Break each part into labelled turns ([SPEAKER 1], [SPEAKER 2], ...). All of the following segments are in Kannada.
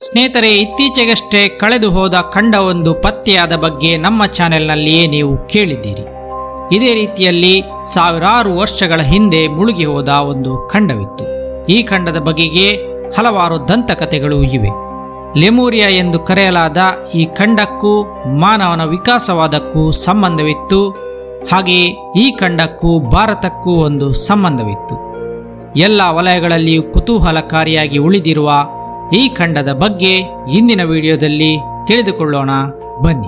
[SPEAKER 1] ಸ್ನೇಹಿತರೆ ಇತ್ತೀಚೆಗಷ್ಟೇ ಕಳೆದು ಹೋದ ಖಂಡವೊಂದು ಪತ್ತೆಯಾದ ಬಗ್ಗೆ ನಮ್ಮ ಚಾನೆಲ್ನಲ್ಲಿಯೇ ನೀವು ಕೇಳಿದ್ದೀರಿ ಇದೇ ರೀತಿಯಲ್ಲಿ ಸಾವಿರಾರು ವರ್ಷಗಳ ಹಿಂದೆ ಮುಳುಗಿ ಹೋದ ಒಂದು ಖಂಡವಿತ್ತು ಈ ಖಂಡದ ಬಗೆಗೆ ಹಲವಾರು ದಂತಕಥೆಗಳು ಇವೆ ಲೆಮೂರಿಯಾ ಎಂದು ಕರೆಯಲಾದ ಈ ಖಂಡಕ್ಕೂ ಮಾನವನ ವಿಕಾಸವಾದಕ್ಕೂ ಸಂಬಂಧವಿತ್ತು ಹಾಗೆಯೇ ಈ ಖಂಡಕ್ಕೂ ಭಾರತಕ್ಕೂ ಒಂದು ಸಂಬಂಧವಿತ್ತು ಎಲ್ಲ ವಲಯಗಳಲ್ಲಿಯೂ ಕುತೂಹಲಕಾರಿಯಾಗಿ ಉಳಿದಿರುವ ಈ ಖಂಡದ ಬಗ್ಗೆ ಇಂದಿನ ವಿಡಿಯೋದಲ್ಲಿ ತಿಳಿದುಕೊಳ್ಳೋಣ ಬನ್ನಿ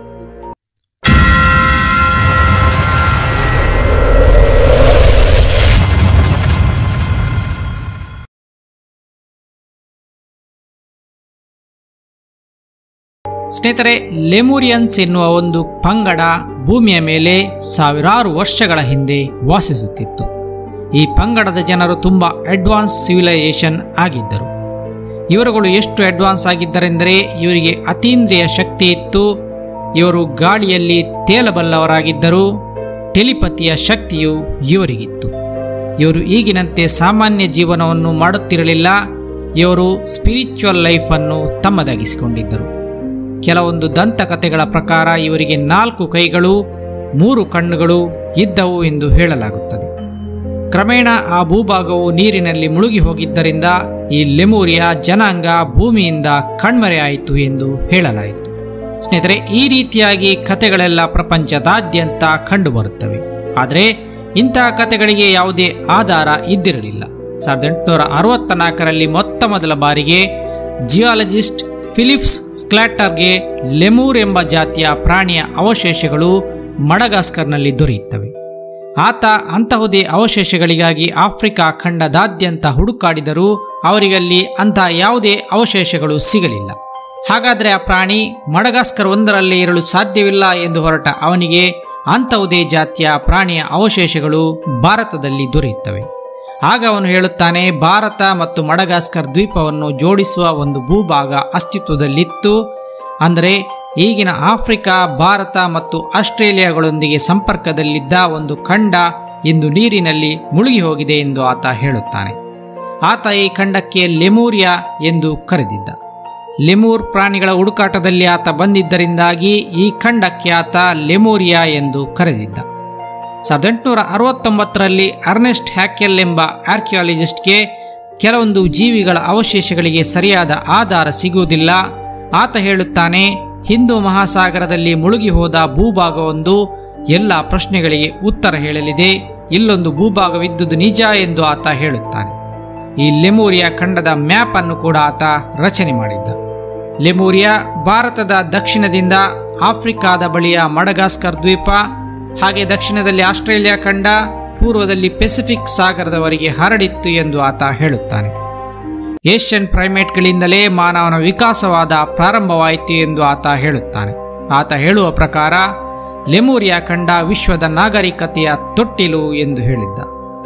[SPEAKER 1] ಸ್ನೇಹಿತರೆ ಲೆಮೂರಿಯನ್ಸ್ ಎನ್ನುವ ಒಂದು ಪಂಗಡ ಭೂಮಿಯ ಮೇಲೆ ಸಾವಿರಾರು ವರ್ಷಗಳ ಹಿಂದೆ ವಾಸಿಸುತ್ತಿತ್ತು ಈ ಪಂಗಡದ ಜನರು ತುಂಬ ಅಡ್ವಾನ್ಸ್ ಸಿವಿಲೈಸೇಷನ್ ಆಗಿದ್ದರು ಇವರುಗಳು ಎಷ್ಟು ಅಡ್ವಾನ್ಸ್ ಆಗಿದ್ದರೆಂದರೆ ಇವರಿಗೆ ಅತೀಂದ್ರಿಯ ಶಕ್ತಿ ಇತ್ತು ಇವರು ಗಾಳಿಯಲ್ಲಿ ತೇಲಬಲ್ಲವರಾಗಿದ್ದರು ಟೆಲಿಪತಿಯ ಶಕ್ತಿಯು ಇವರಿಗಿತ್ತು ಇವರು ಈಗಿನಂತೆ ಸಾಮಾನ್ಯ ಜೀವನವನ್ನು ಮಾಡುತ್ತಿರಲಿಲ್ಲ ಇವರು ಸ್ಪಿರಿಚುವಲ್ ಲೈಫನ್ನು ತಮ್ಮದಾಗಿಸಿಕೊಂಡಿದ್ದರು ಕೆಲವೊಂದು ದಂತಕಥೆಗಳ ಪ್ರಕಾರ ಇವರಿಗೆ ನಾಲ್ಕು ಕೈಗಳು ಮೂರು ಕಣ್ಣುಗಳು ಇದ್ದವು ಎಂದು ಹೇಳಲಾಗುತ್ತದೆ ಕ್ರಮೇಣ ಆ ಭೂಭಾಗವು ನೀರಿನಲ್ಲಿ ಮುಳುಗಿ ಹೋಗಿದ್ದರಿಂದ ಈ ಲೆಮೂರಿಯ ಜನಾಂಗ ಭೂಮಿಯಿಂದ ಕಣ್ಮರೆಯಾಯಿತು ಎಂದು ಹೇಳಲಾಯಿತು ಸ್ನೇಹಿತರೆ ಈ ರೀತಿಯಾಗಿ ಕಥೆಗಳೆಲ್ಲ ಪ್ರಪಂಚದಾದ್ಯಂತ ಕಂಡುಬರುತ್ತವೆ ಆದರೆ ಇಂತಹ ಕಥೆಗಳಿಗೆ ಯಾವುದೇ ಆಧಾರ ಇದ್ದಿರಲಿಲ್ಲ ಸಾವಿರದ ಎಂಟುನೂರ ಅರವತ್ತ ನಾಲ್ಕರಲ್ಲಿ ಮೊತ್ತ ಮೊದಲ ಬಾರಿಗೆ ಜಿಯಾಲಜಿಸ್ಟ್ ಫಿಲಿಪ್ಸ್ ಸ್ಕ್ಲಾಟರ್ಗೆ ಲೆಮೂರ್ ಎಂಬ ಜಾತಿಯ ಪ್ರಾಣಿಯ ಅವಶೇಷಗಳು ಮಡಗಾಸ್ಕರ್ನಲ್ಲಿ ದೊರೆಯುತ್ತವೆ ಆತ ಅಂತಹುದೇ ಅವಶೇಷಗಳಿಗಾಗಿ ಆಫ್ರಿಕಾ ಖಂಡದಾದ್ಯಂತ ಹುಡುಕಾಡಿದರೂ ಅವರಿಗಲ್ಲಿ ಅಂತಹ ಯಾವುದೇ ಅವಶೇಷಗಳು ಸಿಗಲಿಲ್ಲ ಹಾಗಾದರೆ ಆ ಪ್ರಾಣಿ ಮಡಗಾಸ್ಕರ್ ಒಂದರಲ್ಲೇ ಇರಲು ಸಾಧ್ಯವಿಲ್ಲ ಎಂದು ಹೊರಟ ಅವನಿಗೆ ಅಂತಹುದೇ ಜಾತಿಯ ಪ್ರಾಣಿಯ ಅವಶೇಷಗಳು ಭಾರತದಲ್ಲಿ ದೊರೆಯುತ್ತವೆ ಆಗ ಅವನು ಹೇಳುತ್ತಾನೆ ಭಾರತ ಮತ್ತು ಮಡಗಾಸ್ಕರ್ ದ್ವೀಪವನ್ನು ಜೋಡಿಸುವ ಒಂದು ಭೂಭಾಗ ಅಸ್ತಿತ್ವದಲ್ಲಿತ್ತು ಅಂದರೆ ಈಗಿನ ಆಫ್ರಿಕಾ ಭಾರತ ಮತ್ತು ಆಸ್ಟ್ರೇಲಿಯಾಗಳೊಂದಿಗೆ ಸಂಪರ್ಕದಲ್ಲಿದ್ದ ಒಂದು ಖಂಡ ಇಂದು ನೀರಿನಲ್ಲಿ ಮುಳುಗಿ ಹೋಗಿದೆ ಎಂದು ಆತ ಹೇಳುತ್ತಾನೆ ಆತ ಈ ಖಂಡಕ್ಕೆ ಲೆಮೂರಿಯಾ ಎಂದು ಕರೆದಿದ್ದ ಲೆಮೂರ್ ಪ್ರಾಣಿಗಳ ಹುಡುಕಾಟದಲ್ಲಿ ಆತ ಬಂದಿದ್ದರಿಂದಾಗಿ ಈ ಖಂಡಕ್ಕೆ ಆತ ಲೆಮೂರಿಯಾ ಎಂದು ಕರೆದಿದ್ದ ಸಾವಿರದ ಎಂಟುನೂರ ಅರವತ್ತೊಂಬತ್ತರಲ್ಲಿ ಅರ್ನೆಸ್ಟ್ ಹ್ಯಾಕೆಲ್ ಎಂಬ ಆರ್ಕಿಯಾಲಜಿಸ್ಟ್ಗೆ ಕೆಲವೊಂದು ಜೀವಿಗಳ ಅವಶೇಷಗಳಿಗೆ ಸರಿಯಾದ ಆಧಾರ ಸಿಗುವುದಿಲ್ಲ ಆತ ಹೇಳುತ್ತಾನೆ ಹಿಂದೂ ಮಹಾಸಾಗರದಲ್ಲಿ ಮುಳುಗಿ ಹೋದ ಭೂಭಾಗವೊಂದು ಎಲ್ಲ ಪ್ರಶ್ನೆಗಳಿಗೆ ಉತ್ತರ ಹೇಳಲಿದೆ ಇಲ್ಲೊಂದು ಭೂಭಾಗವಿದ್ದುದು ನಿಜ ಎಂದು ಆತ ಹೇಳುತ್ತಾನೆ ಈ ಲೆಮೂರಿಯಾ ಖಂಡದ ಮ್ಯಾಪ್ ಅನ್ನು ಕೂಡ ಆತ ರಚನೆ ಮಾಡಿದ್ದ ಲೆಮೂರಿಯಾ ಭಾರತದ ದಕ್ಷಿಣದಿಂದ ಆಫ್ರಿಕಾದ ಬಳಿಯ ಮಡಗಾಸ್ಕರ್ ದ್ವೀಪ ಹಾಗೆ ದಕ್ಷಿಣದಲ್ಲಿ ಆಸ್ಟ್ರೇಲಿಯಾ ಖಂಡ ಪೂರ್ವದಲ್ಲಿ ಪೆಸಿಫಿಕ್ ಸಾಗರದವರೆಗೆ ಹರಡಿತ್ತು ಎಂದು ಆತ ಹೇಳುತ್ತಾನೆ ಏಷ್ಯನ್ ಪ್ರೈಮೇಟ್ಗಳಿಂದಲೇ ಮಾನವನ ವಿಕಾಸವಾದ ಪ್ರಾರಂಭವಾಯಿತು ಎಂದು ಆತ ಹೇಳುತ್ತಾನೆ ಆತ ಹೇಳುವ ಪ್ರಕಾರ ಲೆಮೂರಿಯಾ ಖಂಡ ವಿಶ್ವದ ನಾಗರಿಕತೆಯ ತೊಟ್ಟಿಲು ಎಂದು ಹೇಳಿದ್ದ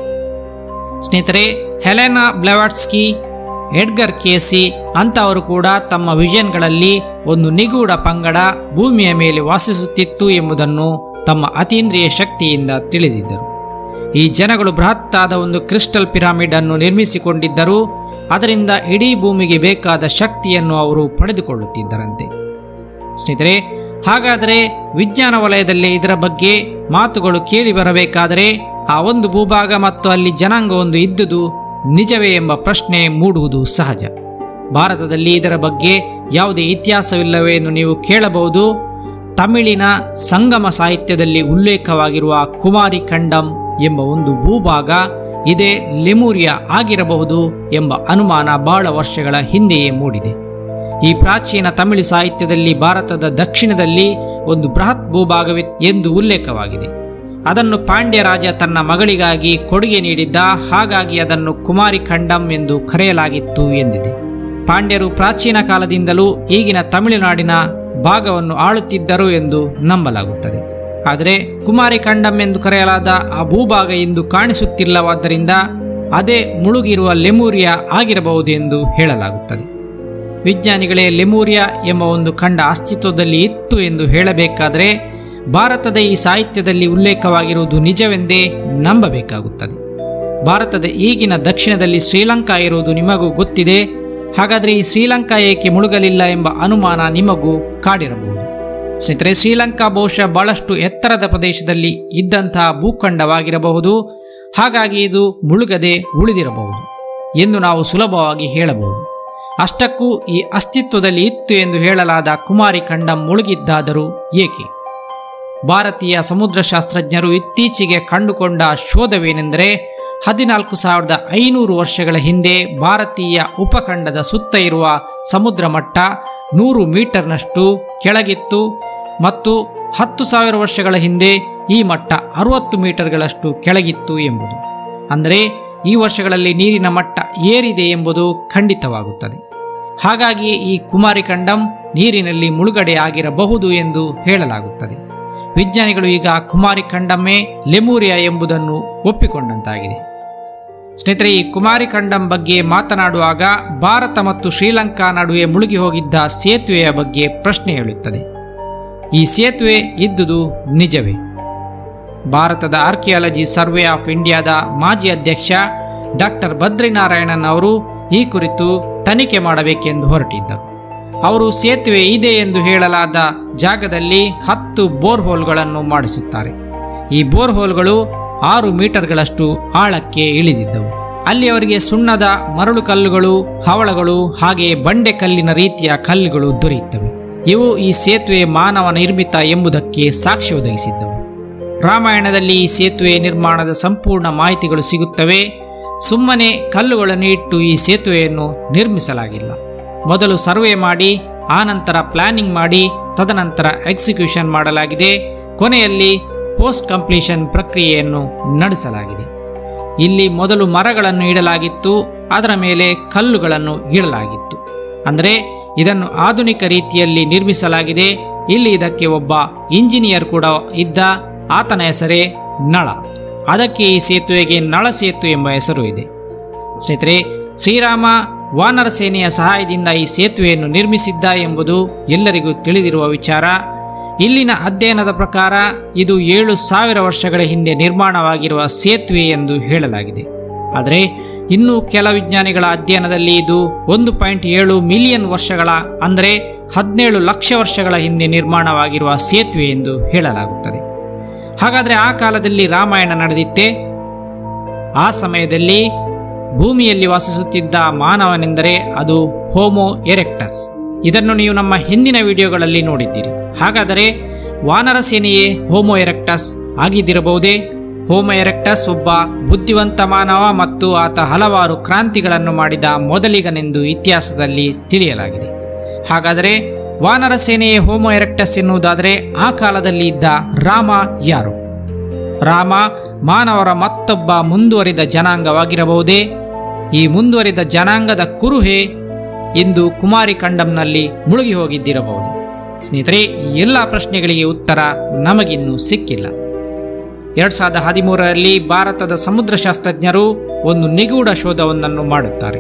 [SPEAKER 1] ಸ್ನೇಹಿತರೆ ಹೆಲೆನಾ ಬ್ಲೆವಾಟ್ಸ್ಕಿ ಎಡ್ಗರ್ ಕೇಸಿ ಅಂತವರು ಕೂಡ ತಮ್ಮ ವಿಷನ್ಗಳಲ್ಲಿ ಒಂದು ನಿಗೂಢ ಪಂಗಡ ಭೂಮಿಯ ಮೇಲೆ ವಾಸಿಸುತ್ತಿತ್ತು ಎಂಬುದನ್ನು ತಮ್ಮ ಅತೀಂದ್ರಿಯ ಶಕ್ತಿಯಿಂದ ತಿಳಿದಿದ್ದರು ಈ ಜನಗಳು ಬೃಹತ್ತಾದ ಒಂದು ಕ್ರಿಸ್ಟಲ್ ಪಿರಾಮಿಡ್ ಅನ್ನು ನಿರ್ಮಿಸಿಕೊಂಡಿದ್ದರು ಅದರಿಂದ ಇಡೀ ಭೂಮಿಗೆ ಬೇಕಾದ ಶಕ್ತಿಯನ್ನು ಅವರು ಪಡೆದುಕೊಳ್ಳುತ್ತಿದ್ದರಂತೆ ಸ್ನೇಹಿತರೆ ಹಾಗಾದರೆ ವಿಜ್ಞಾನ ವಲಯದಲ್ಲಿ ಇದರ ಬಗ್ಗೆ ಮಾತುಗಳು ಕೇಳಿ ಬರಬೇಕಾದರೆ ಆ ಒಂದು ಭೂಭಾಗ ಮತ್ತು ಅಲ್ಲಿ ಜನಾಂಗ ಒಂದು ಇದ್ದುದು ನಿಜವೇ ಎಂಬ ಪ್ರಶ್ನೆ ಮೂಡುವುದು ಸಹಜ ಭಾರತದಲ್ಲಿ ಇದರ ಬಗ್ಗೆ ಯಾವುದೇ ಇತಿಹಾಸವಿಲ್ಲವೇ ಎಂದು ನೀವು ಕೇಳಬಹುದು ತಮಿಳಿನ ಸಂಗಮ ಸಾಹಿತ್ಯದಲ್ಲಿ ಉಲ್ಲೇಖವಾಗಿರುವ ಕುಮಾರಿ ಖಂಡಂ ಎಂಬ ಒಂದು ಭೂಭಾಗ ಇದೇ ಲೆಮೂರಿಯಾ ಆಗಿರಬಹುದು ಎಂಬ ಅನುಮಾನ ಬಹಳ ವರ್ಷಗಳ ಹಿಂದೆಯೇ ಮೂಡಿದೆ ಈ ಪ್ರಾಚೀನ ತಮಿಳು ಸಾಹಿತ್ಯದಲ್ಲಿ ಭಾರತದ ದಕ್ಷಿಣದಲ್ಲಿ ಒಂದು ಬೃಹತ್ ಭೂಭಾಗವಿತ್ತು ಎಂದು ಉಲ್ಲೇಖವಾಗಿದೆ ಅದನ್ನು ಪಾಂಡ್ಯ ರಾಜ ತನ್ನ ಮಗಳಿಗಾಗಿ ಕೊಡುಗೆ ನೀಡಿದ್ದ ಹಾಗಾಗಿ ಅದನ್ನು ಕುಮಾರಿ ಖಂಡಂ ಎಂದು ಕರೆಯಲಾಗಿತ್ತು ಎಂದಿದೆ ಪಾಂಡ್ಯರು ಪ್ರಾಚೀನ ಕಾಲದಿಂದಲೂ ಈಗಿನ ತಮಿಳುನಾಡಿನ ಭಾಗವನ್ನು ಆಳುತ್ತಿದ್ದರು ಎಂದು ನಂಬಲಾಗುತ್ತದೆ ಆದರೆ ಕುಮಾರಿ ಖಂಡಂ ಎಂದು ಕರೆಯಲಾದ ಆ ಭೂಭಾಗ ಇಂದು ಕಾಣಿಸುತ್ತಿಲ್ಲವಾದ್ದರಿಂದ ಅದೇ ಮುಳುಗಿರುವ ಲೆಮೂರಿಯಾ ಆಗಿರಬಹುದು ಎಂದು ಹೇಳಲಾಗುತ್ತದೆ ವಿಜ್ಞಾನಿಗಳೇ ಲೆಮೂರಿಯಾ ಎಂಬ ಒಂದು ಖಂಡ ಅಸ್ತಿತ್ವದಲ್ಲಿ ಇತ್ತು ಎಂದು ಹೇಳಬೇಕಾದರೆ ಭಾರತದ ಈ ಸಾಹಿತ್ಯದಲ್ಲಿ ಉಲ್ಲೇಖವಾಗಿರುವುದು ನಿಜವೆಂದೇ ನಂಬಬೇಕಾಗುತ್ತದೆ ಭಾರತದ ಈಗಿನ ದಕ್ಷಿಣದಲ್ಲಿ ಶ್ರೀಲಂಕಾ ಇರುವುದು ನಿಮಗೂ ಗೊತ್ತಿದೆ ಹಾಗಾದರೆ ಈ ಶ್ರೀಲಂಕಾ ಏಕೆ ಮುಳುಗಲಿಲ್ಲ ಎಂಬ ಅನುಮಾನ ನಿಮಗೂ ಕಾಡಿರಬಹುದು ಸ್ನೇಹಿತರೆ ಶ್ರೀಲಂಕಾ ಬಹುಶಃ ಬಹಳಷ್ಟು ಎತ್ತರದ ಪ್ರದೇಶದಲ್ಲಿ ಇದ್ದಂತಹ ಭೂಖಂಡವಾಗಿರಬಹುದು ಹಾಗಾಗಿ ಇದು ಮುಳುಗದೆ ಉಳಿದಿರಬಹುದು ಎಂದು ನಾವು ಸುಲಭವಾಗಿ ಹೇಳಬಹುದು ಅಷ್ಟಕ್ಕೂ ಈ ಅಸ್ತಿತ್ವದಲ್ಲಿ ಇತ್ತು ಎಂದು ಹೇಳಲಾದ ಕುಮಾರಿ ಖಂಡಂ ಮುಳುಗಿದ್ದಾದರೂ ಏಕೆ ಭಾರತೀಯ ಸಮುದ್ರಶಾಸ್ತ್ರಜ್ಞರು ಇತ್ತೀಚೆಗೆ ಕಂಡುಕೊಂಡ ಶೋಧವೇನೆಂದರೆ ಹದಿನಾಲ್ಕು ಸಾವಿರದ ಐನೂರು ವರ್ಷಗಳ ಹಿಂದೆ ಭಾರತೀಯ ಉಪಖಂಡದ ಸುತ್ತ ಇರುವ ಸಮುದ್ರ ಮಟ್ಟ ನೂರು ಮೀಟರ್ನಷ್ಟು ಕೆಳಗಿತ್ತು ಮತ್ತು ಹತ್ತು ಸಾವಿರ ವರ್ಷಗಳ ಹಿಂದೆ ಈ ಮಟ್ಟ ಅರುವತ್ತು ಮೀಟರ್ಗಳಷ್ಟು ಕೆಳಗಿತ್ತು ಎಂಬುದು ಅಂದರೆ ಈ ವರ್ಷಗಳಲ್ಲಿ ನೀರಿನ ಮಟ್ಟ ಏರಿದೆ ಎಂಬುದು ಖಂಡಿತವಾಗುತ್ತದೆ ಹಾಗಾಗಿ ಈ ಕುಮಾರಿ ಖಂಡಂ ನೀರಿನಲ್ಲಿ ಮುಳುಗಡೆ ಆಗಿರಬಹುದು ಎಂದು ಹೇಳಲಾಗುತ್ತದೆ ವಿಜ್ಞಾನಿಗಳು ಈಗ ಕುಮಾರಿ ಖಂಡಮ್ಮೇ ಲೆಮೂರಿಯಾ ಎಂಬುದನ್ನು ಒಪ್ಪಿಕೊಂಡಂತಾಗಿದೆ ಸ್ನೇಹಿತರೆ ಈ ಕುಮಾರಿ ಖಂಡಂ ಬಗ್ಗೆ ಮಾತನಾಡುವಾಗ ಭಾರತ ಮತ್ತು ಶ್ರೀಲಂಕಾ ನಡುವೆ ಮುಳುಗಿ ಹೋಗಿದ್ದ ಸೇತುವೆಯ ಬಗ್ಗೆ ಪ್ರಶ್ನೆ ಹೇಳುತ್ತದೆ ಈ ಸೇತುವೆ ಇದ್ದುದು ನಿಜವೇ ಭಾರತದ ಆರ್ಕಿಯಾಲಜಿ ಸರ್ವೆ ಆಫ್ ಇಂಡಿಯಾದ ಮಾಜಿ ಅಧ್ಯಕ್ಷ ಡಾಕ್ಟರ್ ಬದ್ರಿನಾರಾಯಣನ್ ಅವರು ಈ ಕುರಿತು ತನಿಖೆ ಮಾಡಬೇಕೆಂದು ಹೊರಟಿದ್ದರು ಅವರು ಸೇತುವೆ ಇದೆ ಎಂದು ಹೇಳಲಾದ ಜಾಗದಲ್ಲಿ ಹತ್ತು ಬೋರ್ಹೋಲ್ಗಳನ್ನು ಮಾಡಿಸುತ್ತಾರೆ ಈ ಬೋರ್ಹೋಲ್ಗಳು ಆರು ಮೀಟರ್ಗಳಷ್ಟು ಆಳಕ್ಕೆ ಇಳಿದಿದ್ದವು ಅಲ್ಲಿ ಅವರಿಗೆ ಸುಣ್ಣದ ಮರಳು ಕಲ್ಲುಗಳು ಹವಳಗಳು ಹಾಗೆಯೇ ಬಂಡೆ ಕಲ್ಲಿನ ರೀತಿಯ ಕಲ್ಲುಗಳು ದೊರೆಯುತ್ತವೆ ಇವು ಈ ಸೇತುವೆ ಮಾನವ ನಿರ್ಮಿತ ಎಂಬುದಕ್ಕೆ ಸಾಕ್ಷಿ ಒದಗಿಸಿದ್ದವು ರಾಮಾಯಣದಲ್ಲಿ ಈ ಸೇತುವೆ ನಿರ್ಮಾಣದ ಸಂಪೂರ್ಣ ಮಾಹಿತಿಗಳು ಸಿಗುತ್ತವೆ ಸುಮ್ಮನೆ ಕಲ್ಲುಗಳನ್ನು ಇಟ್ಟು ಈ ಸೇತುವೆಯನ್ನು ನಿರ್ಮಿಸಲಾಗಿಲ್ಲ ಮೊದಲು ಸರ್ವೆ ಮಾಡಿ ಆನಂತರ ಪ್ಲಾನಿಂಗ್ ಮಾಡಿ ತದನಂತರ ಎಕ್ಸಿಕ್ಯೂಷನ್ ಮಾಡಲಾಗಿದೆ ಕೊನೆಯಲ್ಲಿ ಪೋಸ್ಟ್ ಕಂಪ್ಲೀಷನ್ ಪ್ರಕ್ರಿಯೆಯನ್ನು ನಡೆಸಲಾಗಿದೆ ಇಲ್ಲಿ ಮೊದಲು ಮರಗಳನ್ನು ಇಡಲಾಗಿತ್ತು ಅದರ ಮೇಲೆ ಕಲ್ಲುಗಳನ್ನು ಇಡಲಾಗಿತ್ತು ಅಂದರೆ ಇದನ್ನು ಆಧುನಿಕ ರೀತಿಯಲ್ಲಿ ನಿರ್ಮಿಸಲಾಗಿದೆ ಇಲ್ಲಿ ಇದಕ್ಕೆ ಒಬ್ಬ ಇಂಜಿನಿಯರ್ ಕೂಡ ಇದ್ದ ಆತನ ಹೆಸರೇ ನಳ ಅದಕ್ಕೆ ಈ ಸೇತುವೆಗೆ ನಳ ಸೇತು ಎಂಬ ಹೆಸರು ಇದೆ ಸ್ನೇಹಿತರೆ ಶ್ರೀರಾಮ ವಾನರ ಸೇನೆಯ ಸಹಾಯದಿಂದ ಈ ಸೇತುವೆಯನ್ನು ನಿರ್ಮಿಸಿದ್ದ ಎಂಬುದು ಎಲ್ಲರಿಗೂ ತಿಳಿದಿರುವ ವಿಚಾರ ಇಲ್ಲಿನ ಅಧ್ಯಯನದ ಪ್ರಕಾರ ಇದು ಏಳು ಸಾವಿರ ವರ್ಷಗಳ ಹಿಂದೆ ನಿರ್ಮಾಣವಾಗಿರುವ ಸೇತುವೆ ಎಂದು ಹೇಳಲಾಗಿದೆ ಆದರೆ ಇನ್ನು ಕೆಲ ವಿಜ್ಞಾನಿಗಳ ಅಧ್ಯಯನದಲ್ಲಿ ಇದು ಒಂದು ಪಾಯಿಂಟ್ ಏಳು ಮಿಲಿಯನ್ ವರ್ಷಗಳ ಅಂದರೆ ಹದಿನೇಳು ಲಕ್ಷ ವರ್ಷಗಳ ಹಿಂದೆ ನಿರ್ಮಾಣವಾಗಿರುವ ಸೇತುವೆ ಎಂದು ಹೇಳಲಾಗುತ್ತದೆ ಹಾಗಾದರೆ ಆ ಕಾಲದಲ್ಲಿ ರಾಮಾಯಣ ನಡೆದಿತ್ತೆ ಆ ಸಮಯದಲ್ಲಿ ಭೂಮಿಯಲ್ಲಿ ವಾಸಿಸುತ್ತಿದ್ದ ಮಾನವನೆಂದರೆ ಅದು ಹೋಮೋ ಎರೆಕ್ಟಸ್ ಇದನ್ನು ನೀವು ನಮ್ಮ ಹಿಂದಿನ ವಿಡಿಯೋಗಳಲ್ಲಿ ನೋಡಿದ್ದೀರಿ ಹಾಗಾದರೆ ವಾನರ ಸೇನೆಯೇ ಹೋಮೋ ಎರೆಕ್ಟಸ್ ಆಗಿದ್ದಿರಬಹುದೇ ಹೋಮೋ ಎರೆಕ್ಟಸ್ ಒಬ್ಬ ಬುದ್ಧಿವಂತ ಮಾನವ ಮತ್ತು ಆತ ಹಲವಾರು ಕ್ರಾಂತಿಗಳನ್ನು ಮಾಡಿದ ಮೊದಲಿಗನೆಂದು ಇತಿಹಾಸದಲ್ಲಿ ತಿಳಿಯಲಾಗಿದೆ ಹಾಗಾದರೆ ವಾನರ ಸೇನೆಯೇ ಹೋಮೋ ಎರೆಕ್ಟಸ್ ಎನ್ನುವುದಾದರೆ ಆ ಕಾಲದಲ್ಲಿ ಇದ್ದ ರಾಮ ಯಾರು ರಾಮ ಮಾನವರ ಮತ್ತೊಬ್ಬ ಮುಂದುವರಿದ ಜನಾಂಗವಾಗಿರಬಹುದೇ ಈ ಮುಂದುವರಿದ ಜನಾಂಗದ ಕುರುಹೆ ಇಂದು ಕುಮಾರಿ ಖಂಡಂನಲ್ಲಿ ಮುಳುಗಿ ಹೋಗಿದ್ದಿರಬಹುದು ಸ್ನೇಹಿತರೆ ಈ ಎಲ್ಲ ಪ್ರಶ್ನೆಗಳಿಗೆ ಉತ್ತರ ನಮಗಿನ್ನೂ ಸಿಕ್ಕಿಲ್ಲ ಎರಡ್ ಸಾವಿರದ ಹದಿಮೂರರಲ್ಲಿ ಭಾರತದ ಸಮುದ್ರಶಾಸ್ತ್ರಜ್ಞರು ಒಂದು ನಿಗೂಢ ಶೋಧವೊಂದನ್ನು ಮಾಡುತ್ತಾರೆ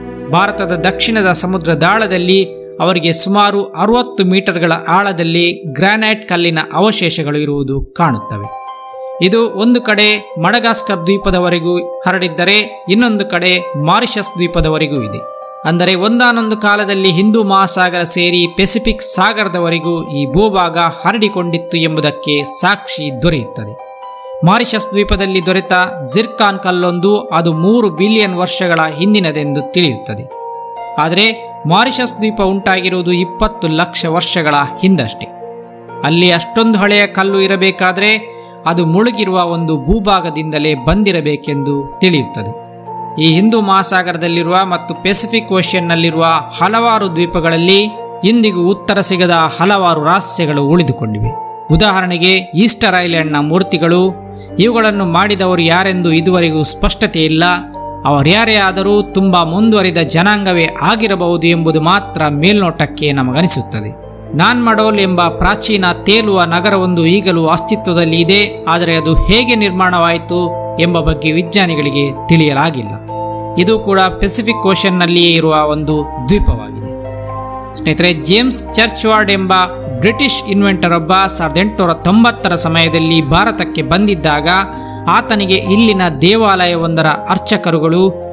[SPEAKER 1] ಭಾರತದ ದಕ್ಷಿಣದ ಸಮುದ್ರ ದಾಳದಲ್ಲಿ ಅವರಿಗೆ ಸುಮಾರು ಅರವತ್ತು ಮೀಟರ್ಗಳ ಆಳದಲ್ಲಿ ಗ್ರಾನೈಟ್ ಕಲ್ಲಿನ ಅವಶೇಷಗಳು ಇರುವುದು ಕಾಣುತ್ತವೆ ಇದು ಒಂದು ಕಡೆ ಮಡಗಾಸ್ಕರ್ ದ್ವೀಪದವರೆಗೂ ಹರಡಿದ್ದರೆ ಇನ್ನೊಂದು ಕಡೆ ಮಾರಿಷಸ್ ದ್ವೀಪದವರೆಗೂ ಇದೆ ಅಂದರೆ ಒಂದಾನೊಂದು ಕಾಲದಲ್ಲಿ ಹಿಂದೂ ಮಹಾಸಾಗರ ಸೇರಿ ಪೆಸಿಫಿಕ್ ಸಾಗರದವರೆಗೂ ಈ ಭೂಭಾಗ ಹರಡಿಕೊಂಡಿತ್ತು ಎಂಬುದಕ್ಕೆ ಸಾಕ್ಷಿ ದೊರೆಯುತ್ತದೆ ಮಾರಿಷಸ್ ದ್ವೀಪದಲ್ಲಿ ದೊರೆತ ಜಿರ್ಕಾನ್ ಕಲ್ಲೊಂದು ಅದು ಮೂರು ಬಿಲಿಯನ್ ವರ್ಷಗಳ ಹಿಂದಿನದೆಂದು ತಿಳಿಯುತ್ತದೆ ಆದರೆ ಮಾರಿಷಸ್ ದ್ವೀಪ ಉಂಟಾಗಿರುವುದು ಇಪ್ಪತ್ತು ಲಕ್ಷ ವರ್ಷಗಳ ಹಿಂದಷ್ಟೇ ಅಲ್ಲಿ ಅಷ್ಟೊಂದು ಹಳೆಯ ಕಲ್ಲು ಇರಬೇಕಾದ್ರೆ ಅದು ಮುಳುಗಿರುವ ಒಂದು ಭೂಭಾಗದಿಂದಲೇ ಬಂದಿರಬೇಕೆಂದು ತಿಳಿಯುತ್ತದೆ ಈ ಹಿಂದೂ ಮಹಾಸಾಗರದಲ್ಲಿರುವ ಮತ್ತು ಪೆಸಿಫಿಕ್ ಓಷನ್ನಲ್ಲಿರುವ ಹಲವಾರು ದ್ವೀಪಗಳಲ್ಲಿ ಇಂದಿಗೂ ಉತ್ತರ ಸಿಗದ ಹಲವಾರು ರಹಸ್ಯಗಳು ಉಳಿದುಕೊಂಡಿವೆ ಉದಾಹರಣೆಗೆ ಈಸ್ಟರ್ ಐಲ್ಯಾಂಡ್ನ ಮೂರ್ತಿಗಳು ಇವುಗಳನ್ನು ಮಾಡಿದವರು ಯಾರೆಂದು ಇದುವರೆಗೂ ಸ್ಪಷ್ಟತೆ ಇಲ್ಲ ಅವರ್ಯಾರೇ ಆದರೂ ತುಂಬ ಮುಂದುವರಿದ ಜನಾಂಗವೇ ಆಗಿರಬಹುದು ಎಂಬುದು ಮಾತ್ರ ಮೇಲ್ನೋಟಕ್ಕೆ ನಮಗನಿಸುತ್ತದೆ ನಾನ್ಮಡೋಲ್ ಎಂಬ ಪ್ರಾಚೀನ ತೇಲುವ ನಗರವೊಂದು ಈಗಲೂ ಅಸ್ತಿತ್ವದಲ್ಲಿ ಇದೆ ಆದರೆ ಅದು ಹೇಗೆ ನಿರ್ಮಾಣವಾಯಿತು ಎಂಬ ಬಗ್ಗೆ ವಿಜ್ಞಾನಿಗಳಿಗೆ ತಿಳಿಯಲಾಗಿಲ್ಲ ಇದು ಕೂಡ ಪೆಸಿಫಿಕ್ ಓಷನ್ನಲ್ಲಿಯೇ ಇರುವ ಒಂದು ದ್ವೀಪವಾಗಿದೆ ಸ್ನೇಹಿತರೆ ಜೇಮ್ಸ್ ಚರ್ಚ್ವಾರ್ಡ್ ಎಂಬ ಬ್ರಿಟಿಷ್ ಇನ್ವೆಂಟರ್ ಒಬ್ಬ ಸಾವಿರದ ಎಂಟುನೂರ ತೊಂಬತ್ತರ ಸಮಯದಲ್ಲಿ ಭಾರತಕ್ಕೆ ಬಂದಿದ್ದಾಗ ಆತನಿಗೆ ಇಲ್ಲಿನ ದೇವಾಲಯವೊಂದರ ಅರ್ಚಕರುಗಳು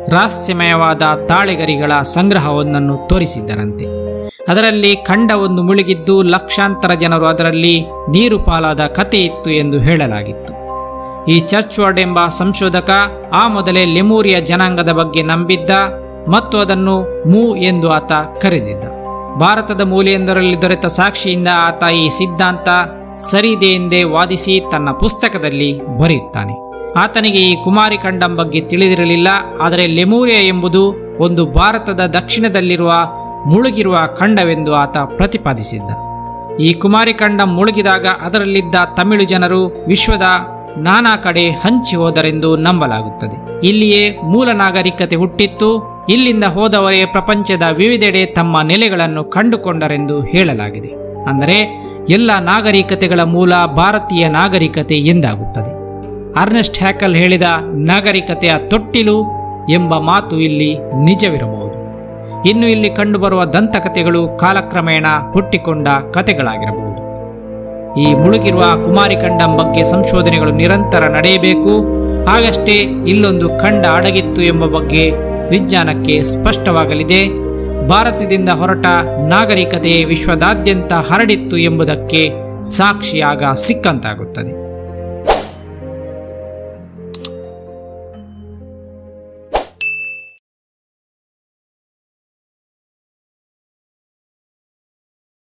[SPEAKER 1] ರಹಸ್ಯಮಯವಾದ ತಾಳೆಗರಿಗಳ ಸಂಗ್ರಹವೊಂದನ್ನು ತೋರಿಸಿದ್ದರಂತೆ ಅದರಲ್ಲಿ ಖಂಡವೊಂದು ಮುಳುಗಿದ್ದು ಲಕ್ಷಾಂತರ ಜನರು ಅದರಲ್ಲಿ ನೀರು ಪಾಲಾದ ಕತೆ ಇತ್ತು ಎಂದು ಹೇಳಲಾಗಿತ್ತು ಈ ಚರ್ಚ್ವರ್ಡ್ ಎಂಬ ಸಂಶೋಧಕ ಆ ಮೊದಲೇ ಲೆಮೂರಿಯ ಜನಾಂಗದ ಬಗ್ಗೆ ನಂಬಿದ್ದ ಮತ್ತು ಅದನ್ನು ಮೂ ಎಂದು ಆತ ಕರೆದಿದ್ದ ಭಾರತದ ಮೂಲೆಯೊಂದರಲ್ಲಿ ದೊರೆತ ಸಾಕ್ಷಿಯಿಂದ ಆತ ಈ ಸಿದ್ಧಾಂತ ಸರಿದೆ ಎಂದೇ ವಾದಿಸಿ ತನ್ನ ಪುಸ್ತಕದಲ್ಲಿ ಬರೆಯುತ್ತಾನೆ ಆತನಿಗೆ ಈ ಕುಮಾರಿ ಖಂಡಂ ಬಗ್ಗೆ ತಿಳಿದಿರಲಿಲ್ಲ ಆದರೆ ಲೆಮೂರಿಯ ಎಂಬುದು ಒಂದು ಭಾರತದ ದಕ್ಷಿಣದಲ್ಲಿರುವ ಮುಳುಗಿರುವ ಖಂಡವೆಂದು ಆತ ಪ್ರತಿಪಾದಿಸಿದ್ದ ಈ ಕುಮಾರಿ ಖಂಡಂ ಮುಳುಗಿದಾಗ ಅದರಲ್ಲಿದ್ದ ತಮಿಳು ಜನರು ವಿಶ್ವದ ನಾನಾ ಕಡೆ ಹಂಚಿ ಹೋದರೆಂದು ನಂಬಲಾಗುತ್ತದೆ ಇಲ್ಲಿಯೇ ಮೂಲ ನಾಗರಿಕತೆ ಹುಟ್ಟಿತ್ತು ಇಲ್ಲಿಂದ ಹೋದವರೇ ಪ್ರಪಂಚದ ವಿವಿಧೆಡೆ ತಮ್ಮ ನೆಲೆಗಳನ್ನು ಕಂಡುಕೊಂಡರೆಂದು ಹೇಳಲಾಗಿದೆ ಅಂದರೆ ಎಲ್ಲ ನಾಗರಿಕತೆಗಳ ಮೂಲ ಭಾರತೀಯ ನಾಗರಿಕತೆ ಎಂದಾಗುತ್ತದೆ ಅರ್ನೆಸ್ಟ್ ಹ್ಯಾಕಲ್ ಹೇಳಿದ ನಾಗರಿಕತೆಯ ತೊಟ್ಟಿಲು ಎಂಬ ಮಾತು ಇಲ್ಲಿ ನಿಜವಿರಬಹುದು ಇನ್ನು ಇಲ್ಲಿ ಕಂಡುಬರುವ ದಂತಕಥೆಗಳು ಕಾಲಕ್ರಮೇಣ ಹುಟ್ಟಿಕೊಂಡ ಕಥೆಗಳಾಗಿರಬಹುದು ಈ ಮುಳುಗಿರುವ ಕುಮಾರಿ ಖಂಡಂ ಬಗ್ಗೆ ಸಂಶೋಧನೆಗಳು ನಿರಂತರ ನಡೆಯಬೇಕು ಆಗಷ್ಟೇ ಇಲ್ಲೊಂದು ಖಂಡ ಅಡಗಿತ್ತು ಎಂಬ ಬಗ್ಗೆ ವಿಜ್ಞಾನಕ್ಕೆ ಸ್ಪಷ್ಟವಾಗಲಿದೆ ಭಾರತದಿಂದ ಹೊರಟ ನಾಗರಿಕತೆ ವಿಶ್ವದಾದ್ಯಂತ ಹರಡಿತ್ತು ಎಂಬುದಕ್ಕೆ ಸಾಕ್ಷಿಯಾಗ ಸಿಕ್ಕಂತಾಗುತ್ತದೆ